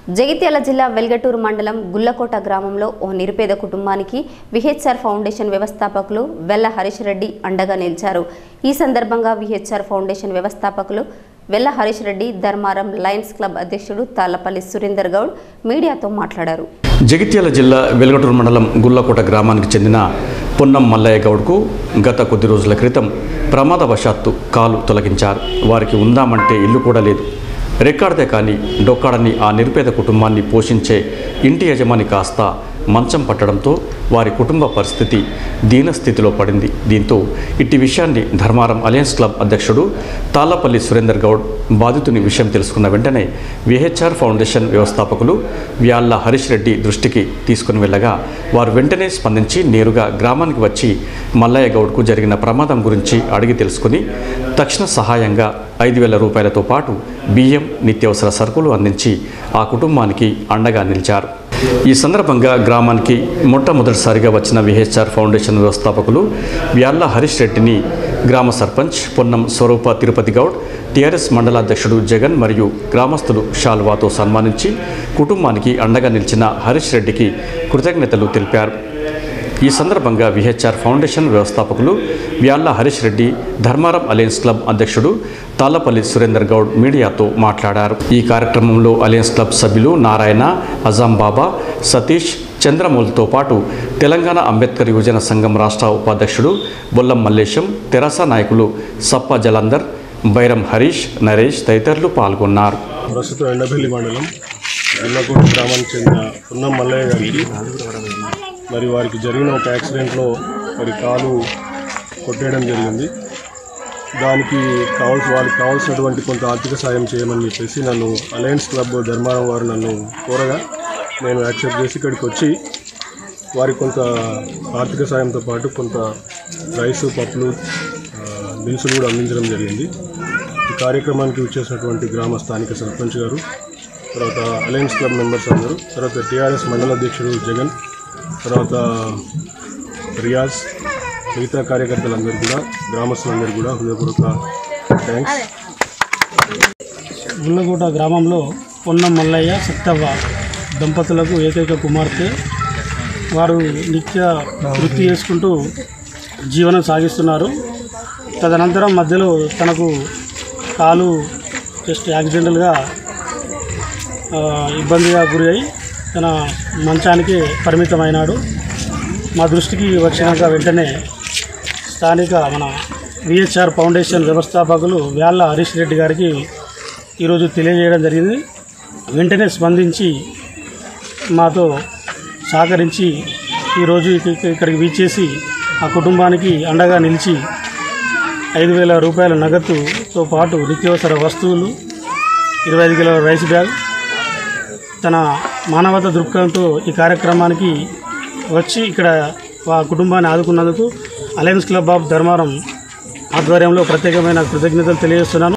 జగిత్యాల జిల్లా వెల్గటూరు మండలం గుల్లకోట గ్రామంలో ఓ నిరుపేద కుటుంబానికి విహెచ్ఆర్ ఫౌండేషన్ వ్యవస్థాపకులు వెల్ల హరీష్ రెడ్డి అండగా నిలిచారు ఈ సందర్భంగా విహెచ్ఆర్ ఫౌండేషన్ వ్యవస్థాపకులు వెల్ల హరీష్ రెడ్డి ధర్మారం లయన్స్ క్లబ్ అధ్యక్షుడు తాళ్లపల్లి సురేందర్ గౌడ్ మీడియాతో మాట్లాడారు జగిత్యాల జిల్లా వెలుగటూరు మండలం గుల్లకోట గ్రామానికి చెందిన పొన్నం మల్లయ్య గౌడ్కు గత కొద్ది రోజుల క్రితం ప్రమాదవశాత్తు కాలు తొలగించారు వారికి ఉందామంటే ఇల్లు కూడా లేదు రెక్కాడితే కానీ డొక్కాడని ఆ నిరుపేద కుటుంబాన్ని పోషించే ఇంటి యజమాని కాస్త మంచం పట్టడంతో వారి కుటుంబ పరిస్థితి దీనస్థితిలో పడింది దీంతో ఇట్టి విషయాన్ని ధర్మారం అలయన్స్ క్లబ్ అధ్యక్షుడు తాళ్లపల్లి సురేందర్ గౌడ్ బాధితుని విషయం తెలుసుకున్న వెంటనే విహెచ్ఆర్ ఫౌండేషన్ వ్యవస్థాపకులు వ్యాళ్ల హరీష్ రెడ్డి దృష్టికి తీసుకుని వెళ్ళగా వారు వెంటనే స్పందించి నేరుగా గ్రామానికి వచ్చి మల్లయ్య గౌడ్కు జరిగిన ప్రమాదం గురించి అడిగి తెలుసుకుని తక్షణ సహాయంగా ఐదు వేల రూపాయలతో పాటు బియ్యం నిత్యావసర సరుకులు అందించి ఆ కుటుంబానికి అండగా నిలిచారు ఈ సందర్భంగా గ్రామానికి మొట్టమొదటిసారిగా వచ్చిన విహెచ్ఆర్ ఫౌండేషన్ వ్యవస్థాపకులు వ్యాళ్ల హరీష్ రెడ్డిని గ్రామ సర్పంచ్ పొన్నం స్వరూప తిరుపతి గౌడ్ టీఆర్ఎస్ మండలాధ్యక్షుడు జగన్ మరియు గ్రామస్తులు షాల్వాతో సన్మానించి కుటుంబానికి అండగా నిలిచిన హరీష్ రెడ్డికి కృతజ్ఞతలు తెలిపారు ఈ సందర్భంగా విహెచ్ఆర్ ఫౌండేషన్ వ్యవస్థాపకులు వ్యాళ్ల హరీష్ రెడ్డి ధర్మారం అలయన్స్ క్లబ్ అధ్యక్షుడు తాళ్లపల్లి సురేందర్ గౌడ్ మీడియాతో మాట్లాడారు ఈ కార్యక్రమంలో అలయన్స్ క్లబ్ సభ్యులు నారాయణ అజాం బాబా సతీష్ చంద్రమౌళితో పాటు తెలంగాణ అంబేద్కర్ యువజన సంఘం రాష్ట్ర ఉపాధ్యక్షుడు బొల్లం మల్లేశం తెరాస నాయకులు సప్ప జలందర్ బైరం హరీష్ నరేష్ తదితరులు పాల్గొన్నారు ప్రస్తుతం ఎండపల్లి మండలం ఎల్లకోట గ్రామానికి చెందిన పున్నం మల్లయ్య గారికి మరి వారికి జరిగిన ఒక యాక్సిడెంట్లో మరి కాలు కొట్టేయడం జరిగింది దానికి కావాల్సి వారికి కావాల్సినటువంటి కొంత ఆర్థిక సాయం చేయమని చెప్పేసి నన్ను అలయన్స్ క్లబ్ ధర్మారం వారు నన్ను కోరగా నేను యాక్సెప్ట్ చేసి ఇక్కడికి వచ్చి వారికి కొంత ఆర్థిక సాయంతో పాటు కొంత రైసు పప్పులు ఆ, దినుసులు కూడా అందించడం జరిగింది ఈ కార్యక్రమానికి వచ్చేసినటువంటి గ్రామ స్థానిక సర్పంచ్ గారు తర్వాత అలయన్స్ క్లబ్ మెంబర్స్ అందరూ తర్వాత టీఆర్ఎస్ మండల అధ్యక్షుడు జగన్ తర్వాత రియాజ్ మిగతా కార్యకర్తలందరూ కూడా గ్రామస్తులందరూ కూడా హృదయపూర్వక థ్యాంక్స్ గుల్లగూట గ్రామంలో పొన్నం మల్లయ్య సత్తవ్వ దంపతులకు ఏకైక కుమార్తె వారు నిత్య వృత్తి చేసుకుంటూ జీవనం సాగిస్తున్నారు తదనంతరం మధ్యలో తనకు కాలు జస్ట్ యాక్సిడెంటల్గా ఆ, ఇబ్బందిగా గురి అయి తన మంచానికి పరిమితమైనాడు మా దృష్టికి వచ్చినాక వెంటనే స్థానిక మన విహెచ్ఆర్ ఫౌండేషన్ వ్యవస్థాపకులు వ్యాళ్ళ హరీష్ రెడ్డి గారికి ఈరోజు తెలియజేయడం జరిగింది వెంటనే స్పందించి మాతో సహకరించి ఈరోజు ఇక- ఇక్కడికి వీచేసి ఆ కుటుంబానికి అండగా నిలిచి ఐదు వేల రూపాయల నగదుతో పాటు నిత్యావసర వస్తువులు ఇరవై ఐదు కిలోల రైస్ బ్యాగ్ తన మానవత దృక్పథంతో ఈ కార్యక్రమానికి వచ్చి ఇక్కడ ఆ కుటుంబాన్ని ఆదుకున్నందుకు అలయన్స్ క్లబ్ ఆఫ్ ధర్మారం ఆధ్వర్యంలో ప్రత్యేకమైన కృతజ్ఞతలు తెలియజేస్తున్నాను